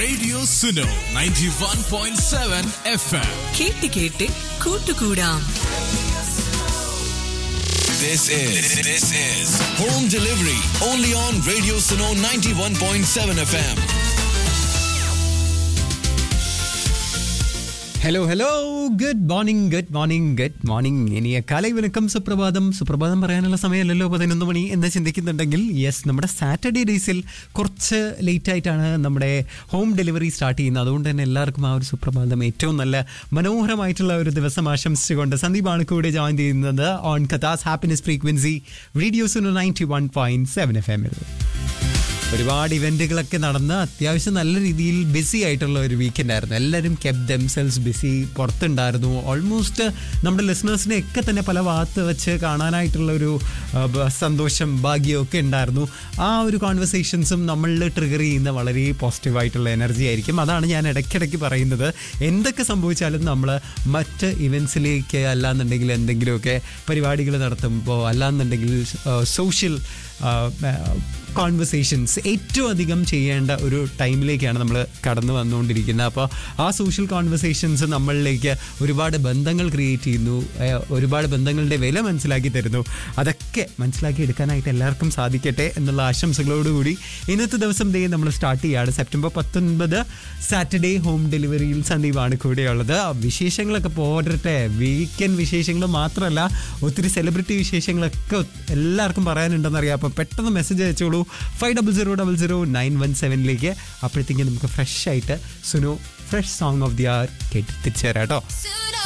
Radio Suno 91.7 FM. കേട്ട് കേട്ട് കൂട്ടുകൂടാം This is this is home delivery only on Radio Suno 91.7 FM. Hello hello good morning good morning good morning ഇനി കാലൈ വണക്കം സുപ്രഭാതം സുപ്രഭാതം പറയാനുള്ള സമയമല്ലല്ലോ പതിനൊന്ന് മണി എന്ന് ചിന്തിക്കുന്നുണ്ടെങ്കിൽ യെസ് നമ്മുടെ സാറ്റർഡേ ഡേയ്സിൽ കുറച്ച് ലേറ്റ് ആയിട്ടാണ് നമ്മുടെ ഹോം ഡെലിവറി സ്റ്റാർട്ട് ചെയ്യുന്നത് അതുകൊണ്ട് തന്നെ എല്ലാവർക്കും ആ ഒരു സുപ്രഭാതം ഏറ്റവും നല്ല മനോഹരമായിട്ടുള്ള ഒരു ദിവസം ആശംസിച്ചുകൊണ്ട് സന്ദീപാണ് കൂടെ ജോയിൻ ചെയ്യുന്നത് ഓൺ കഥാസ് happiness frequency radios ninety one point seven F എമ്മിൽ ഒരുപാട് ഇവന്റുകളൊക്കെ നടന്ന് അത്യാവശ്യം നല്ല രീതിയിൽ ബിസി ആയിട്ടുള്ള ഒരു വീക്കെൻഡ് ആയിരുന്നു എല്ലാവരും കെപ് ദംസെൽസ് ബിസി പുറത്തുണ്ടായിരുന്നു ഓൾമോസ്റ്റ് നമ്മുടെ ലിസണേഴ്സിനെ ഒക്കെ തന്നെ പല ഭാഗത്ത് വെച്ച് കാണാനായിട്ടുള്ള ഒരു ആ, ബ- സന്തോഷം ഭാഗ്യവും ഒക്കെ ഉണ്ടായിരുന്നു ആ ഒരു കോൺവെർസേഷൻസും നമ്മളിൽ ട്രിഗർ ചെയ്യുന്ന വളരെ പോസിറ്റീവായിട്ടുള്ള എനർജി ആയിരിക്കും അതാണ് ഞാൻ ഇടയ്ക്കിടയ്ക്ക് പറയുന്നത് എന്തൊക്കെ സംഭവിച്ചാലും നമ്മൾ മറ്റ് ഇവൻസിലേക്ക് അല്ലാന്നുണ്ടെങ്കിൽ എന്തെങ്കിലുമൊക്കെ പരിപാടികൾ നടത്തുമ്പോൾ അല്ലാന്നുണ്ടെങ്കിൽ സോഷ്യൽ കോൺവെർസേഷൻസ് ഏറ്റവും അധികം ചെയ്യേണ്ട ഒരു ടൈമിലേക്കാണ് നമ്മൾ കടന്നു വന്നുകൊണ്ടിരിക്കുന്നത് അപ്പോൾ ആ സോഷ്യൽ കോൺവെർസേഷൻസ് നമ്മളിലേക്ക് ഒരുപാട് ബന്ധങ്ങൾ ക്രിയേറ്റ് ചെയ്യുന്നു ഏഹ്, ഒരുപാട് ബന്ധങ്ങളുടെ വില മനസ്സിലാക്കി തരുന്നു അതൊക്കെ മനസ്സിലാക്കി എടുക്കാനായിട്ട് എല്ലാവർക്കും സാധിക്കട്ടെ എന്നുള്ള ആശംസകളോടുകൂടി ഇന്നത്തെ ദിവസം ദേ നമ്മൾ സ്റ്റാർട്ട് ചെയ്യുകയാണ് സെപ്റ്റംബർ പത്തൊൻപത് സാറ്റർഡേ ഹോം ഡെലിവറിയിൽ സന്ദീപാണ് കൂടെയുള്ളത് ആ വിശേഷങ്ങളൊക്കെ പോരട്ടെ വീക്കെൻഡ് വിശേഷങ്ങൾ മാത്രമല്ല ഒത്തിരി സെലിബ്രിറ്റി വിശേഷങ്ങളൊക്കെ എല്ലാവർക്കും പറയാനുണ്ടെന്നറിയാം അപ്പോൾ പെട്ടെന്ന് മെസ്സേജ് അയച്ചോളൂ five double zero double zero nine one സെവനിലേക്ക് അപ്പോഴത്തേക്കും നമുക്ക് ഫ്രഷ് ആയിട്ട് Suno fresh song of the hour കേട്ട് തിരിച്ചു തരാം കേട്ടോ